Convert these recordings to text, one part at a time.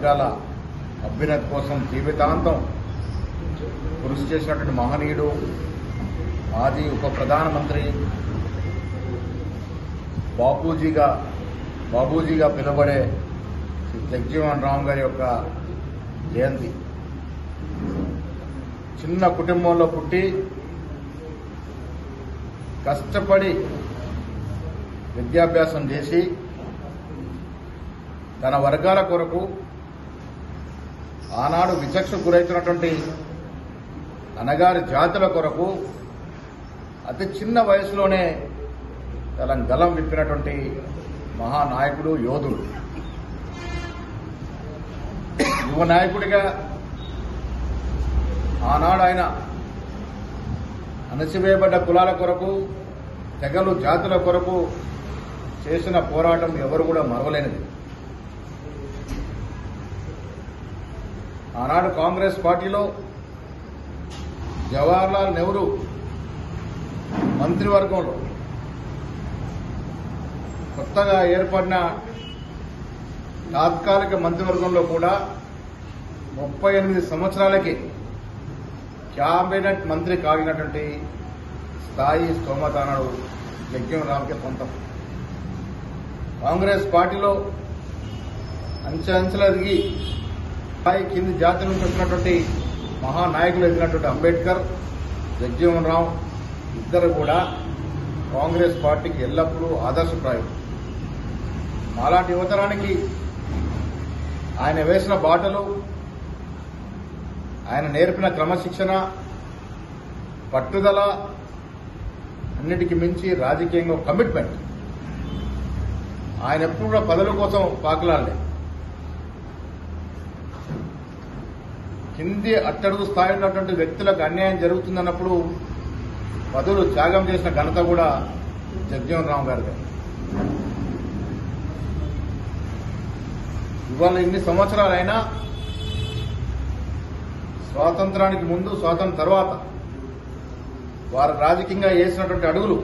వర్గాల అభ్యున్నతి కోసం జీవితాంతం కృషి చేసినటువంటి మహనీయుడు మాజీ ఉప ప్రధానమంత్రి బాపూజీగా బాబూజీగా పిలువబడే శ్రీ జగజీవన్ రామ్ గారి యొక్క జయంతి చిన్న కుటుంబంలో పుట్టి కష్టపడి విద్యాభ్యాసం చేసి తన వర్గాల కొరకు ఆనాడు విచక్షకు గురవుతున్నటువంటి అనగారి జాతుల కొరకు అతి చిన్న వయసులోనే తన గలం విప్పినటువంటి మహానాయకుడు యోధుడు యువ నాయకుడిగా ఆనాడు ఆయన అణచివేయబడ్డ కులాల కొరకు తెగలు జాతుల కొరకు చేసిన పోరాటం ఎవరు కూడా మరవలేనిది ఆనాడు కాంగ్రెస్ పార్టీలో జవహర్లాల్ నెహ్రూ మంత్రివర్గంలో కొత్తగా ఏర్పడిన తాత్కాలిక మంత్రివర్గంలో కూడా ముప్పై ఎనిమిది సంవత్సరాలకి క్యాబినెట్ మంత్రి కాగినటువంటి స్థాయి స్తోమత అన్నాడు జగ్జీవన్ రామ్కి సొంతం కాంగ్రెస్ పార్టీలో అంచె అంచెలు ఎదిగి స్థాయి కింది జాతి నుంచి వచ్చినటువంటి మహానాయకులు ఎదిగినటువంటి అంబేద్కర్ జగ్జీవన్ రామ్ ఇద్దరు కూడా కాంగ్రెస్ పార్టీకి ఎల్లప్పుడూ ఆదర్శప్రాయం అలాంటి యువతరానికి ఆయన వేసిన బాటలు ఆయన నేర్పిన క్రమశిక్షణ పట్టుదల అన్నిటికీ మించి రాజకీయంగా కమిట్మెంట్ ఆయన ఎప్పుడు కూడా పదవుల కోసం పాకలాడలేదు కింది అట్టడుగు స్థాయిలో ఉన్నటువంటి వ్యక్తులకు అన్యాయం జరుగుతుందన్నప్పుడు పదవులు త్యాగం చేసిన ఘనత కూడా జగ్జీవన్ రామ్ గారిదే ఇవాళ ఇన్ని సంవత్సరాలైనా స్వాతంత్రానికి ముందు స్వాతంత్రం తర్వాత వారు రాజకీయంగా వేసినటువంటి అడుగులు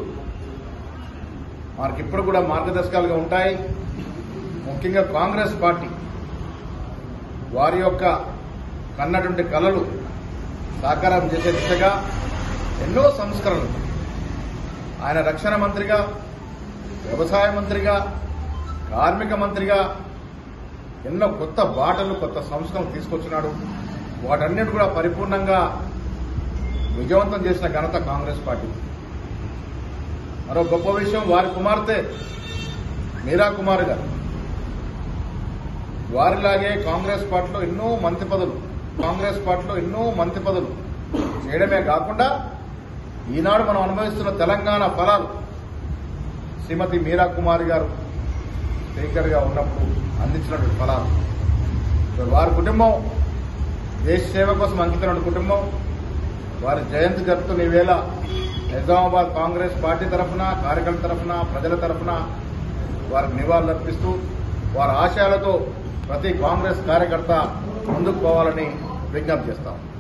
మనకి ఇప్పుడు కూడా మార్గదర్శకాలుగా ఉంటాయి ముఖ్యంగా కాంగ్రెస్ పార్టీ వారి యొక్క కన్నటువంటి కళలు సాకారం చేసే దిశగా ఎన్నో సంస్కరణలు ఆయన రక్షణ మంత్రిగా వ్యవసాయ మంత్రిగా కార్మిక మంత్రిగా ఎన్నో కొత్త బాటలు కొత్త సంస్కరణలు తీసుకొచ్చినాడు వాటన్నిటి కూడా పరిపూర్ణంగా విజయవంతం చేసిన ఘనత కాంగ్రెస్ పార్టీ మరో గొప్ప విషయం వారి కుమార్తె మీరా కుమార్ గారు వారిలాగే కాంగ్రెస్ పార్టీలో ఎన్నో మంత్రి పదవులు కాంగ్రెస్ పార్టీలో ఎన్నో మంత్రి పదవులు చేయడమే కాకుండా ఈనాడు మనం అనుభవిస్తున్న తెలంగాణ ఫలాలు శ్రీమతి మీరా కుమార్ గారు స్పీకర్ గా ఉన్నప్పుడు అందించినటువంటి ఫలాలు సో వారి కుటుంబం దేశ సేవ కోసం అంకితమైన కుటుంబం వారి జయంతి జరుపుతున్న ఈవేళ నిజామాబాద్ కాంగ్రెస్ పార్టీ తరఫున కార్యకర్తల తరఫున ప్రజల తరఫున వారికి నివాళులర్పిస్తూ వారి ఆశయాలతో ప్రతి కాంగ్రెస్ కార్యకర్త ముందుకు పోవాలని విజ్ఞప్తి చేస్తాం